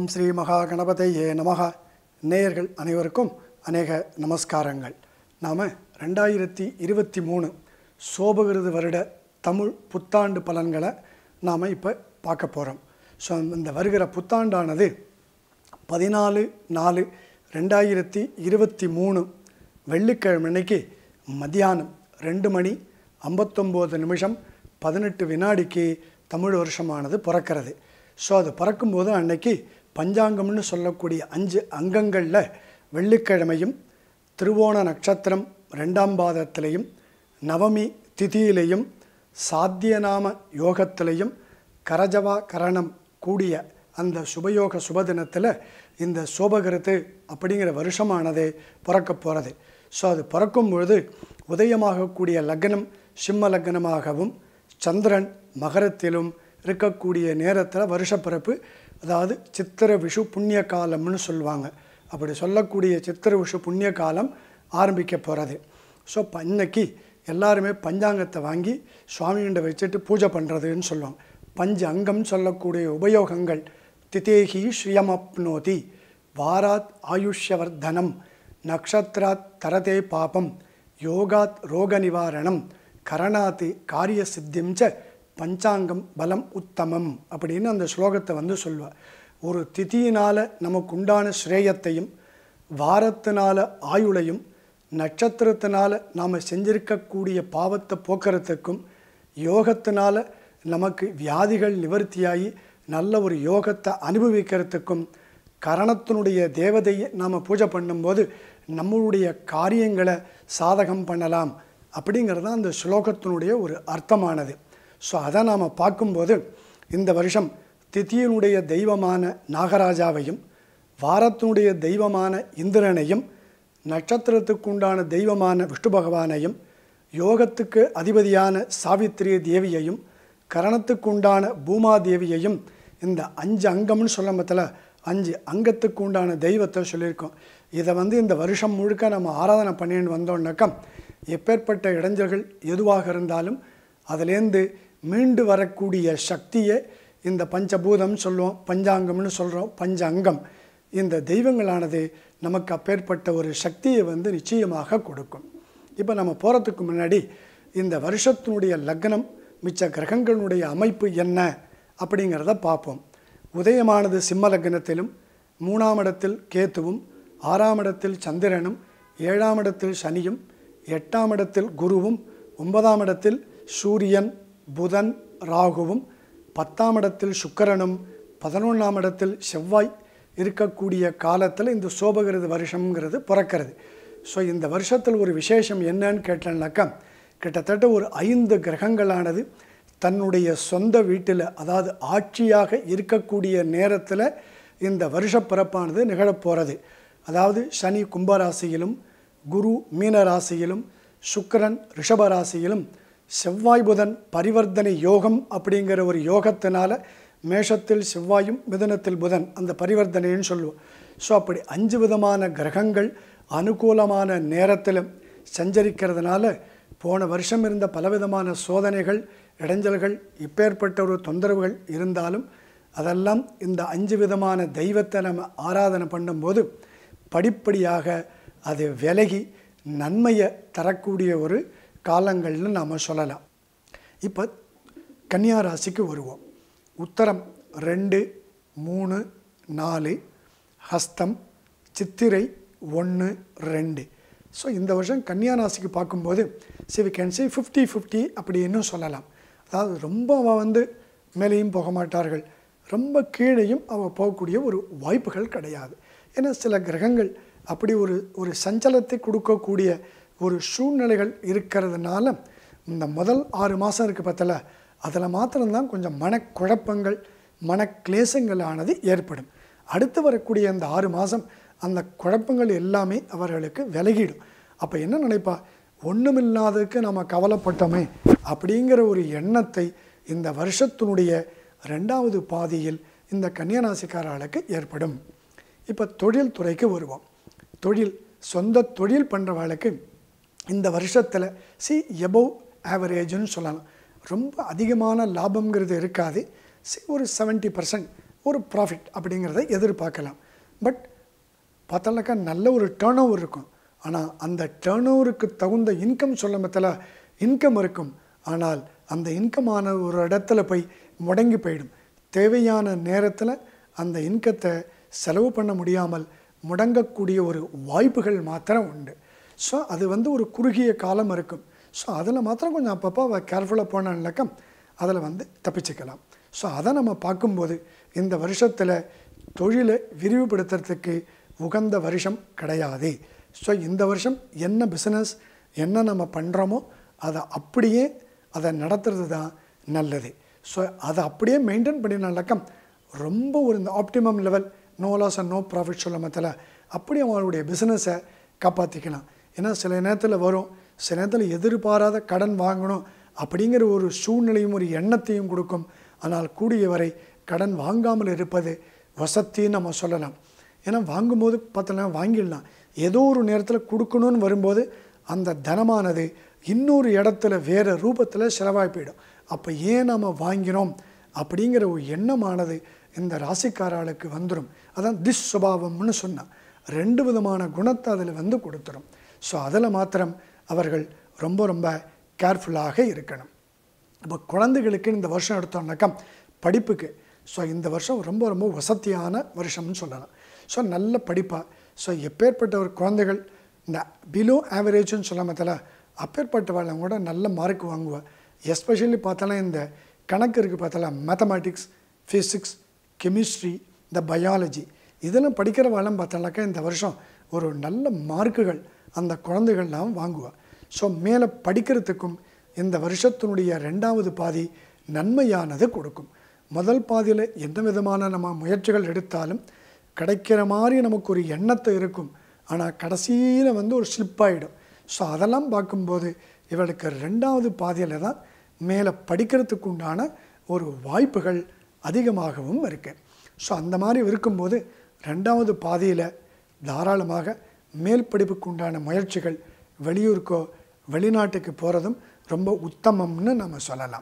ஸ்ரீ மகா கணபதையே நமக நேயர்கள் அனைவருக்கும் அநேக நமஸ்காரங்கள் நாம் ரெண்டாயிரத்தி இருபத்தி மூணு சோபகிருது வருட தமிழ் புத்தாண்டு பலன்களை நாம் இப்போ பார்க்க போகிறோம் ஸோ இந்த வருகிற புத்தாண்டானது பதினாலு நாலு ரெண்டாயிரத்தி இருபத்தி மூணு வெள்ளிக்கிழமை அன்னைக்கு மத்தியானம் ரெண்டு மணி ஐம்பத்தொம்போது நிமிஷம் பதினெட்டு வினாடிக்கு தமிழ் வருஷமானது பிறக்கிறது ஸோ அது பிறக்கும்போது அன்னைக்கு பஞ்சாங்கம்னு சொல்லக்கூடிய அஞ்சு அங்கங்களில் வெள்ளிக்கிழமையும் திருவோண நட்சத்திரம் ரெண்டாம் பாதத்திலையும் நவமி திதியிலையும் சாத்தியநாம யோகத்திலையும் கரஜவா கரணம் கூடிய அந்த சுபயோக சுபதினத்தில் இந்த சோபகிருத்து அப்படிங்கிற வருஷமானது பிறக்க போகிறது ஸோ அது பிறக்கும் பொழுது உதயமாகக்கூடிய லக்னம் சிம்ம லக்னமாகவும் சந்திரன் மகரத்திலும் இருக்கக்கூடிய நேரத்தில் வருஷப்பிறப்பு அதாவது சித்திர விஷு புண்ணிய காலம்னு சொல்லுவாங்க அப்படி சொல்லக்கூடிய சித்திர விஷு புண்ணிய காலம் ஆரம்பிக்க போகிறது ஸோ இப்போ இன்னைக்கு எல்லாருமே பஞ்சாங்கத்தை வாங்கி சுவாமிகிட்ட வச்சுட்டு பூஜை பண்ணுறதுன்னு சொல்லுவாங்க பஞ்ச அங்கம் சொல்லக்கூடிய உபயோகங்கள் திதேகி ஸ்ரீயமப்னோதி வாராத் ஆயுஷ்யவர்தனம் நக்ஷத்ராத் தரதே பாபம் யோகாத் ரோக நிவாரணம் கரணாத்து காரிய சித்திம் ச பஞ்சாங்கம் பலம் உத்தமம் அப்படின்னு அந்த ஸ்லோகத்தை வந்து சொல்லுவார் ஒரு திதியினால் நமக்கு உண்டான ஸ்ரேயத்தையும் வாரத்தினால ஆயுளையும் நட்சத்திரத்தினால் நாம் செஞ்சிருக்கக்கூடிய பாவத்தை போக்குறதுக்கும் யோகத்தினால நமக்கு வியாதிகள் நிவர்த்தியாகி நல்ல ஒரு யோகத்தை அனுபவிக்கிறதுக்கும் கரணத்தினுடைய தேவதையை நாம் பூஜை பண்ணும்போது நம்மளுடைய காரியங்களை சாதகம் பண்ணலாம் அப்படிங்கிறது தான் அந்த ஸ்லோகத்தினுடைய ஒரு அர்த்தமானது ஸோ அதை நாம் பார்க்கும்போது இந்த வருஷம் திதியினுடைய தெய்வமான நாகராஜாவையும் வாரத்தினுடைய தெய்வமான இந்திரனையும் நட்சத்திரத்துக்கு உண்டான தெய்வமான விஷ்ணு பகவானையும் யோகத்துக்கு அதிபதியான சாவித்திரி தேவியையும் கரணத்துக்கு உண்டான பூமாதேவியையும் இந்த அஞ்சு அங்கம்னு சொல்ல மத்தில் அஞ்சு அங்கத்துக்கு உண்டான தெய்வத்தை சொல்லியிருக்கோம் இதை வந்து இந்த வருஷம் முழுக்க நம்ம ஆராதனை பண்ணிட்டு வந்தோம்னாக்கா எப்பேற்பட்ட இடைஞ்சல்கள் எதுவாக இருந்தாலும் அதுலேருந்து மீண்டு வரக்கூடிய சக்தியை இந்த பஞ்சபூதம் சொல்லுவோம் பஞ்சாங்கம்னு சொல்கிறோம் பஞ்ச அங்கம் இந்த தெய்வங்களானது நமக்கு அப்பேற்பட்ட ஒரு சக்தியை வந்து நிச்சயமாக கொடுக்கும் இப்போ நம்ம போகிறதுக்கு முன்னாடி இந்த வருஷத்தினுடைய லக்னம் மிச்ச கிரகங்களுடைய அமைப்பு என்ன அப்படிங்கிறத பார்ப்போம் உதயமானது சிம்ம லக்னத்திலும் மூணாம் இடத்தில் கேத்துவும் ஆறாம் இடத்தில் சந்திரனும் ஏழாம் இடத்தில் சனியும் எட்டாம் இடத்தில் குருவும் ஒன்பதாம் இடத்தில் சூரியன் புதன் ராகுவும் பத்தாம் இடத்தில் சுக்கரனும் பதினொன்றாம் இடத்தில் செவ்வாய் இருக்கக்கூடிய காலத்தில் இந்த சோபகிருது வருஷங்கிறது பிறக்கிறது ஸோ இந்த வருஷத்தில் ஒரு விசேஷம் என்னன்னு கேட்டேன்னாக்கா கிட்டத்தட்ட ஒரு ஐந்து கிரகங்களானது தன்னுடைய சொந்த வீட்டில் அதாவது ஆட்சியாக இருக்கக்கூடிய நேரத்தில் இந்த வருஷ பிறப்பானது நிகழப்போகிறது அதாவது சனி கும்பராசியிலும் குரு மீன ராசியிலும் சுக்கரன் ரிஷப ராசியிலும் செவ்வாய் புதன் பரிவர்த்தனை யோகம் அப்படிங்கிற ஒரு யோகத்தினால மேஷத்தில் செவ்வாயும் மிதனத்தில் புதன் அந்த பரிவர்த்தனைன்னு சொல்லுவோம் ஸோ அப்படி அஞ்சு விதமான கிரகங்கள் அனுகூலமான நேரத்தில் சஞ்சரிக்கிறதுனால போன வருஷம் இருந்த பலவிதமான சோதனைகள் இடைஞ்சல்கள் இப்பேற்பட்ட ஒரு தொந்தரவுகள் இருந்தாலும் அதெல்லாம் இந்த அஞ்சு விதமான தெய்வத்தை நம்ம ஆராதனை பண்ணும்போது படிப்படியாக அது விலகி நன்மையை தரக்கூடிய ஒரு காலங்கள்னு நாம் சொல்லலாம் இப்போ கன்னியா ராசிக்கு வருவோம் உத்தரம் ரெண்டு மூணு நாலு ஹஸ்தம் சித்திரை ஒன்று ரெண்டு ஸோ இந்த வருஷம் கன்னியா ராசிக்கு பார்க்கும்போது see we can say fifty fifty அப்படின்னு சொல்லலாம் அதாவது ரொம்ப அவள் வந்து மேலேயும் போக மாட்டார்கள் ரொம்ப கீழேயும் அவள் போகக்கூடிய ஒரு வாய்ப்புகள் கிடையாது ஏன்னா சில கிரகங்கள் அப்படி ஒரு ஒரு சஞ்சலத்தை கொடுக்கக்கூடிய ஒரு சூழ்நிலைகள் இருக்கிறதுனால இந்த முதல் ஆறு மாதம் இருக்குது பார்த்தல அதில் மாத்திரம்தான் கொஞ்சம் மனக்குழப்பங்கள் மனக்லேசங்களானது ஏற்படும் அடுத்து வரக்கூடிய அந்த ஆறு மாதம் அந்த குழப்பங்கள் எல்லாமே அவர்களுக்கு விலகிடும் அப்போ என்ன நினைப்பா ஒன்றுமில்லாததுக்கு நம்ம கவலைப்பட்டோமே அப்படிங்கிற ஒரு எண்ணத்தை இந்த வருஷத்தினுடைய ரெண்டாவது பாதியில் இந்த கன்னியராசிக்காரர்களுக்கு ஏற்படும் இப்போ தொழில் துறைக்கு வருவோம் தொழில் சொந்த தொழில் பண்ணுறவர்களுக்கு இந்த வருஷத்தில் சி எபவ் ஆவரேஜ்னு சொல்லலாம் ரொம்ப அதிகமான லாபங்கிறது இருக்காது சி ஒரு செவன்ட்டி பர்சன்ட் ஒரு ப்ராஃபிட் அப்படிங்கிறத எதிர்பார்க்கலாம் பட் பார்த்தாலுக்கா நல்ல ஒரு டேர்ன் ஓவர் இருக்கும் ஆனால் அந்த டேர்ன் ஓவருக்கு தகுந்த இன்கம் சொல்ல மத்தில இன்கம் இருக்கும் ஆனால் அந்த இன்கமான ஒரு இடத்துல போய் முடங்கி போயிடும் தேவையான நேரத்தில் அந்த இன்கத்தை செலவு பண்ண முடியாமல் முடங்கக்கூடிய ஒரு வாய்ப்புகள் மாத்திரம் உண்டு ஸோ அது வந்து ஒரு குறுகிய காலம் இருக்கும் ஸோ அதில் மாத்திரம் கொஞ்சம் அப்பப்போ அவள் கேர்ஃபுல்லாக போனான்னாக்கா அதில் வந்து தப்பிச்சுக்கலாம் ஸோ அதை நம்ம பார்க்கும்போது இந்த வருஷத்தில் தொழிலை விரிவுபடுத்துறதுக்கு உகந்த வருஷம் கிடையாது ஸோ இந்த வருஷம் என்ன பிஸ்னஸ் என்ன நம்ம பண்ணுறோமோ அதை அப்படியே அதை நடத்துறது தான் நல்லது ஸோ அதை அப்படியே மெயின்டைன் பண்ணினாலக்கா ரொம்ப ஒரு இந்த optimum level no loss and no profit சொல்ல மத்தில அப்படி அவங்களுடைய பிஸ்னஸை காப்பாற்றிக்கலாம் ஏன்னா சில நேரத்தில் வரும் சில நேரத்தில் எதிர்பாராத கடன் வாங்கணும் அப்படிங்கிற ஒரு சூழ்நிலையும் ஒரு எண்ணத்தையும் கொடுக்கும் ஆனால் கூடிய வரை கடன் வாங்காமல் இருப்பது வசத்தின்னு நம்ம சொல்லலாம் ஏன்னா வாங்கும்போது பார்த்தோன்னா வாங்கிடலாம் ஏதோ ஒரு நேரத்தில் கொடுக்கணும்னு வரும்போது அந்த தனமானது இன்னொரு இடத்துல வேறு ரூபத்தில் செலவாகி போயிடும் அப்போ ஏன் நாம் வாங்கினோம் அப்படிங்கிற ஒரு எண்ணமானது இந்த ராசிக்காராளுக்கு வந்துடும் அதான் திஸ் சுபாவம்னு சொன்னான் ரெண்டு விதமான குணத்தை அதில் வந்து கொடுத்துரும் ஸோ அதில் மாத்திரம் அவர்கள் ரொம்ப ரொம்ப கேர்ஃபுல்லாக இருக்கணும் இப்போ குழந்தைகளுக்கு இந்த வருஷம் எடுத்தோம்னாக்கா படிப்புக்கு ஸோ இந்த வருஷம் ரொம்ப ரொம்ப வசதியான வருஷம்னு சொல்லலாம் ஸோ நல்ல படிப்பாக ஸோ எப்பேற்பட்ட ஒரு குழந்தைகள் இந்த பிலோ ஆவரேஜ்னு சொல்ல மத்தில அப்பேற்பட்டவங்க கூட நல்ல மார்க் வாங்குவா எஸ்பெஷலி பார்த்தாலே இந்த கணக்கு இருக்குது பார்த்தால மேத்தமேட்டிக்ஸ் ஃபிசிக்ஸ் கெமிஸ்ட்ரி இந்த பயாலஜி இதெல்லாம் படிக்கிறவாளம் பார்த்தாலாக்கா இந்த வருஷம் ஒரு நல்ல மார்க்குகள் அந்த குழந்தைகள்லாம் வாங்குவா ஸோ மேலே படிக்கிறதுக்கும் இந்த வருஷத்தினுடைய ரெண்டாவது பாதி நன்மையானது கொடுக்கும் முதல் பாதியில் எந்த விதமான நம்ம முயற்சிகள் எடுத்தாலும் கிடைக்கிற மாதிரி நமக்கு ஒரு எண்ணத்தை இருக்கும் ஆனால் கடைசியில் வந்து ஒரு ஸ்லிப் ஆகிடும் ஸோ அதெல்லாம் பார்க்கும்போது இவளுக்கு ரெண்டாவது பாதியில் தான் மேலே படிக்கிறதுக்கு உண்டான ஒரு வாய்ப்புகள் அதிகமாகவும் இருக்கு ஸோ அந்த மாதிரி இருக்கும்போது ரெண்டாவது பாதியில் தாராளமாக மேல் படிப்புக்கு உண்டான முயற்சிகள் வெளியூருக்கோ வெளிநாட்டுக்கு போகிறதும் ரொம்ப உத்தமம்னு நம்ம சொல்லலாம்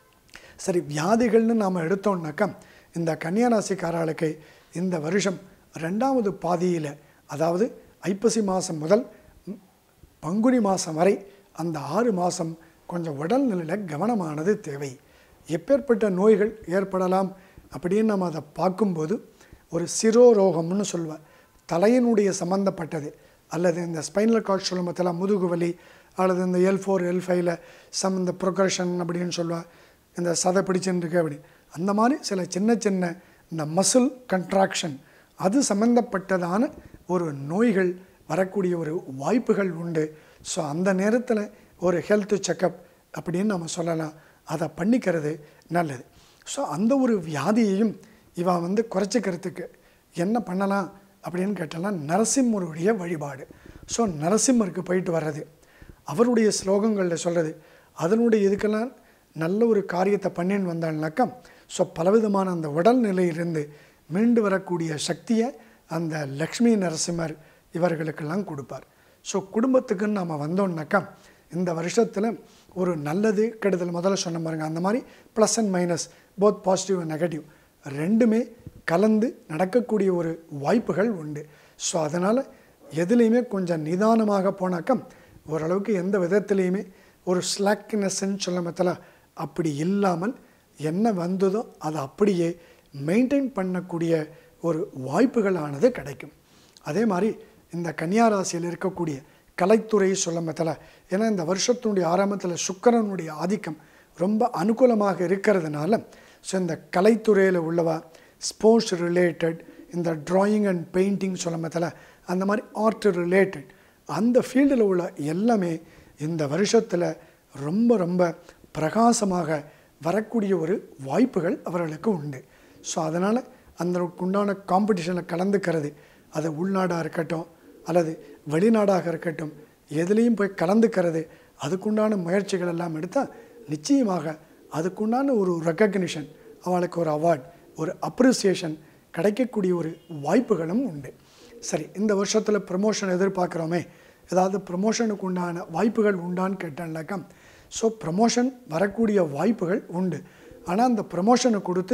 சரி வியாதிகள்னு நாம் எடுத்தோம்னாக்கா இந்த கன்னியாராசிக்காரர்களுக்கு இந்த வருஷம் ரெண்டாவது பாதியில் அதாவது ஐப்பசி மாதம் முதல் ம், பங்குனி மாதம் வரை அந்த ஆறு மாதம் கொஞ்சம் உடல்நிலையில் கவனமானது தேவை எப்பேற்பட்ட நோய்கள் ஏற்படலாம் அப்படின்னு நம்ம அதை பார்க்கும்போது ஒரு சிரோரோகம்னு சொல்லுவேன் தலையினுடைய சம்மந்தப்பட்டது அல்லது இந்த ஸ்பைனல் கார்ட் சொல்லும் பார்த்தலாம் முதுகு வலி அல்லது இந்த எல் ஃபோர் எல் ஃபைவ்ல சம் இந்த ப்ரொக்ரஷன் அப்படின்னு சொல்லுவேன் இந்த சதை பிடிச்சுன்னு இருக்கு அப்படி அந்த மாதிரி சில சின்ன சின்ன இந்த மசில் கன்ட்ராக்ஷன் அது சம்மந்தப்பட்டதான ஒரு நோய்கள் வரக்கூடிய ஒரு வாய்ப்புகள் உண்டு ஸோ அந்த நேரத்தில் ஒரு ஹெல்த் செக்கப் அப்படின்னு நம்ம சொல்லலாம் அதை பண்ணிக்கிறது நல்லது ஸோ அந்த ஒரு வியாதியையும் இவன் வந்து குறைச்சிக்கிறதுக்கு என்ன பண்ணலாம் அப்படின்னு கேட்டோம்னா நரசிம்மருடைய வழிபாடு ஸோ நரசிம்மருக்கு போயிட்டு வர்றது அவருடைய ஸ்லோகங்களில் சொல்கிறது அதனுடைய இதுக்கெல்லாம் நல்ல ஒரு காரியத்தை பண்ணின்னு வந்தாள்னாக்கா ஸோ பலவிதமான அந்த உடல்நிலையிலிருந்து மீண்டு வரக்கூடிய சக்தியை அந்த லக்ஷ்மி நரசிம்மர் இவர்களுக்கெல்லாம் கொடுப்பார் ஸோ குடும்பத்துக்குன்னு நாம் வந்தோம்னாக்கா இந்த வருஷத்தில் ஒரு நல்லது கெடுதல் முதல்ல சொன்ன பாருங்க அந்த மாதிரி plus and minus both positive and negative ரெண்டுமே கலந்து நடக்கக்கூடிய ஒரு வாய்ப்புகள் உண்டு ஸோ அதனால் எதுலேயுமே கொஞ்சம் நிதானமாக போனாக்கா ஓரளவுக்கு எந்த விதத்துலேயுமே ஒரு ஸ்லாக்னஸ்ன்னு சொல்ல மத்தல அப்படி இல்லாமல் என்ன வந்ததோ அதை அப்படியே மெயின்டைன் பண்ணக்கூடிய ஒரு வாய்ப்புகளானது கிடைக்கும் அதே மாதிரி இந்த கன்னியா ராசியில் இருக்கக்கூடிய கலைத்துறை சொல்ல மத்தல ஏன்னா இந்த வருஷத்தினுடைய ஆரம்பத்தில் சுக்கிரனுடைய ஆதிக்கம் ரொம்ப அனுகூலமாக இருக்கிறதுனால ஸோ இந்த கலைத்துறையில் உள்ளவா ஸ்போர்ட்ஸ் ரிலேட்டட் இந்த டிராயிங் அண்ட் பெயிண்டிங் சொல்ல மத்தல அந்த மாதிரி ஆர்ட் ரிலேட்டட் அந்த ஃபீல்டில் உள்ள எல்லாமே இந்த வருஷத்தில் ரொம்ப ரொம்ப பிரகாசமாக வரக்கூடிய ஒரு வாய்ப்புகள் அவர்களுக்கு உண்டு ஸோ அதனால் அந்த உண்டான காம்படிஷனில் கலந்துக்கிறது அது உள்நாடாக இருக்கட்டும் அல்லது வெளிநாடாக இருக்கட்டும் எதுலேயும் போய் கலந்துக்கிறது அதுக்குண்டான முயற்சிகள் எல்லாம் எடுத்தால் நிச்சயமாக அதுக்குண்டான ஒரு ரெக்கக்னிஷன் அவளுக்கு ஒரு அவார்ட் ஒரு அப்ரிசியேஷன் கிடைக்கக்கூடிய ஒரு வாய்ப்புகளும் உண்டு சரி இந்த வருஷத்தில் ப்ரமோஷன் எதிர்பார்க்குறோமே ஏதாவது ப்ரமோஷனுக்கு உண்டான வாய்ப்புகள் உண்டான்னு கேட்டேன்னாக்கா ஸோ ப்ரமோஷன் வரக்கூடிய வாய்ப்புகள் உண்டு ஆனால் அந்த ப்ரமோஷனை கொடுத்து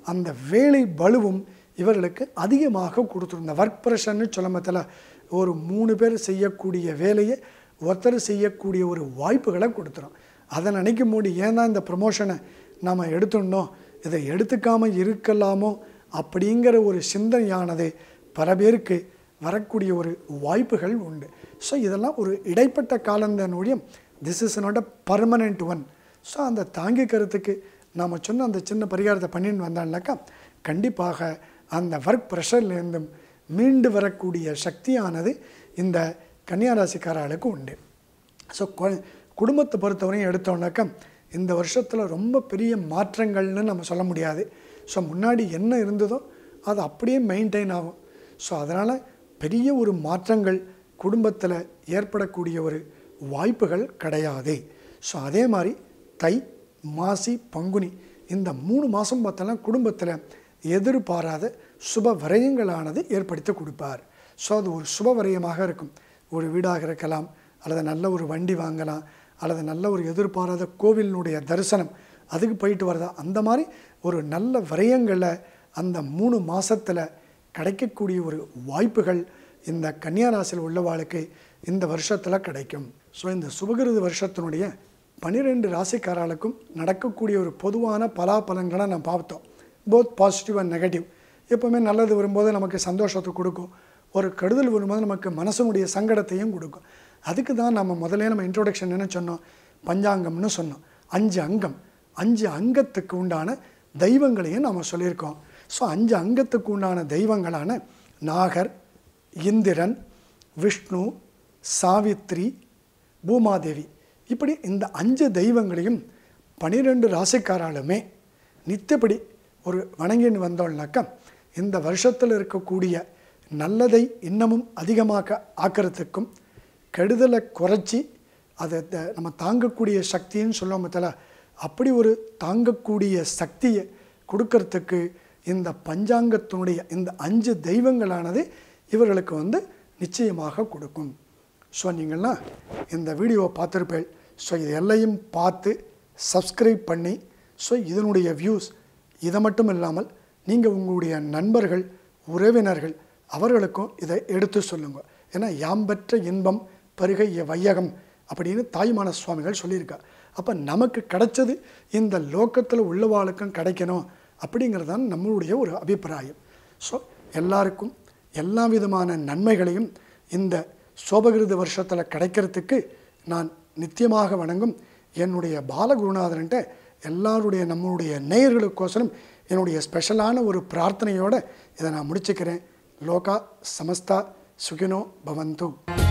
அந்த வேலை பளுவும் இவர்களுக்கு அதிகமாக கொடுத்துரும் ஒர்க் ப்ரெஷர்னு சொல்லமத்தில் ஒரு மூணு பேர் செய்யக்கூடிய வேலையை ஒருத்தர் செய்யக்கூடிய ஒரு வாய்ப்புகளை கொடுத்துரும் அதை நினைக்கும் போது ஏன் தான் இந்த ப்ரமோஷனை நாம் எடுத்துடணும் இதை எடுத்துக்காமல் இருக்கலாமோ அப்படிங்கிற ஒரு சிந்தனையானது பல பேருக்கு வரக்கூடிய ஒரு வாய்ப்புகள் உண்டு ஸோ இதெல்லாம் ஒரு இடைப்பட்ட காலந்தன் ஒழியம் this is not a permanent one so அந்த தாங்கிக்கிறதுக்கு நாம் சொன்ன அந்த சின்ன பரிகாரத்தை பண்ணிட்டு வந்தான்னாக்கா கண்டிப்பாக அந்த ஒர்க் ப்ரெஷர்லேருந்தும் மீண்டு வரக்கூடிய சக்தியானது இந்த கன்னியாராசிக்காரர்களுக்கு உண்டு ஸோ குடும்பத்தை பொறுத்தவரையும் எடுத்தோம்னாக்கா இந்த வருஷத்தில் ரொம்ப பெரிய மாற்றங்கள்னு நம்ம சொல்ல முடியாது ஸோ முன்னாடி என்ன இருந்ததோ அது அப்படியே மெயின்டைன் ஆகும் ஸோ அதனால் பெரிய ஒரு மாற்றங்கள் குடும்பத்தில் ஏற்படக்கூடிய ஒரு வாய்ப்புகள் கிடையாது ஸோ அதே மாதிரி தை மாசி பங்குனி இந்த மூணு மாதம் பார்த்தோன்னா குடும்பத்தில் எதிர்பாராத சுப விரயங்களானது ஏற்படுத்தி கொடுப்பார் ஸோ அது ஒரு சுப விரயமாக இருக்கும் ஒரு வீடாக இருக்கலாம் அல்லது நல்ல ஒரு வண்டி வாங்கலாம் அல்லது நல்ல ஒரு எதிர்பாராத கோவிலினுடைய தரிசனம் அதுக்கு போயிட்டு வரதா அந்த மாதிரி ஒரு நல்ல விரயங்களை அந்த மூணு மாதத்தில் கிடைக்கக்கூடிய ஒரு வாய்ப்புகள் இந்த கன்னியாராசியில் உள்ளவாளுக்கு இந்த வருஷத்தில் கிடைக்கும் ஸோ இந்த சுபகிருது வருஷத்தினுடைய பன்னிரெண்டு ராசிக்காரர்களுக்கும் நடக்கக்கூடிய ஒரு பொதுவான பலாபலன்களை நம்ம பார்த்தோம் போத் பாசிட்டிவ் அண்ட் நெகட்டிவ் எப்போவுமே நல்லது வரும்போது நமக்கு சந்தோஷத்தை கொடுக்கும் ஒரு கெடுதல் வரும்போது நமக்கு மனசனுடைய சங்கடத்தையும் கொடுக்கும் அதுக்கு தான் நம்ம முதல்ல நம்ம இன்ட்ரோடக்ஷன் என்ன சொன்னோம் பஞ்சாங்கம்னு சொன்னோம் அஞ்சு அங்கம் அஞ்சு அங்கத்துக்கு உண்டான தெய்வங்களையும் நாம் சொல்லியிருக்கோம் ஸோ அஞ்சு அங்கத்துக்கு உண்டான தெய்வங்களான நாகர் இந்திரன் விஷ்ணு சாவித்ரி பூமாதேவி இப்படி இந்த அஞ்சு தெய்வங்களையும் பனிரெண்டு ராசிக்காராலுமே நித்தப்படி ஒரு வணங்கின்னு வந்தோம்னாக்கா இந்த வருஷத்தில் இருக்கக்கூடிய நல்லதை இன்னமும் அதிகமாக ஆக்கிறதுக்கும் கெடுதலை குறைச்சி அதை த- நம்ம தாங்கக்கூடிய சக்தின்னு சொல்லுவோம் பார்த்தல அப்படி ஒரு தாங்கக்கூடிய சக்தியை கொடுக்கறதுக்கு இந்த பஞ்சாங்கத்தினுடைய இந்த அஞ்சு தெய்வங்களானது இவர்களுக்கு வந்து நிச்சயமாக கொடுக்கும் ஸோ நீங்கள்லாம் இந்த வீடியோவை பார்த்துருப்பேன் ஸோ இது எல்லையும் பார்த்து சப்ஸ்கிரைப் பண்ணி ஸோ இதனுடைய வியூஸ் இதை மட்டும் இல்லாமல் நீங்கள் உங்களுடைய நண்பர்கள் உறவினர்கள் அவர்களுக்கும் இதை எடுத்து சொல்லுங்க ஏன்னா யாம் பெற்ற இன்பம் பருகை வையகம் அப்படின்னு தாய்மான சுவாமிகள் சொல்லியிருக்கார் அப்போ நமக்கு கிடைச்சது இந்த லோக்கத்தில் உள்ளவாளுக்கும் கிடைக்கணும் அப்படிங்கிறது தான் நம்மளுடைய ஒரு அபிப்பிராயம் ஸோ எல்லாருக்கும் எல்லா விதமான நன்மைகளையும் இந்த சோபகிருத வருஷத்தில் கிடைக்கிறதுக்கு நான் நித்தியமாக வணங்கும் என்னுடைய பாலகுருநாதன்ட்ட எல்லாருடைய நம்மளுடைய நேயர்களுக்கோசரம் என்னுடைய ஸ்பெஷலான ஒரு பிரார்த்தனையோடு இதை நான் முடிச்சுக்கிறேன் லோகா சமஸ்தா சுகினோ பவந்து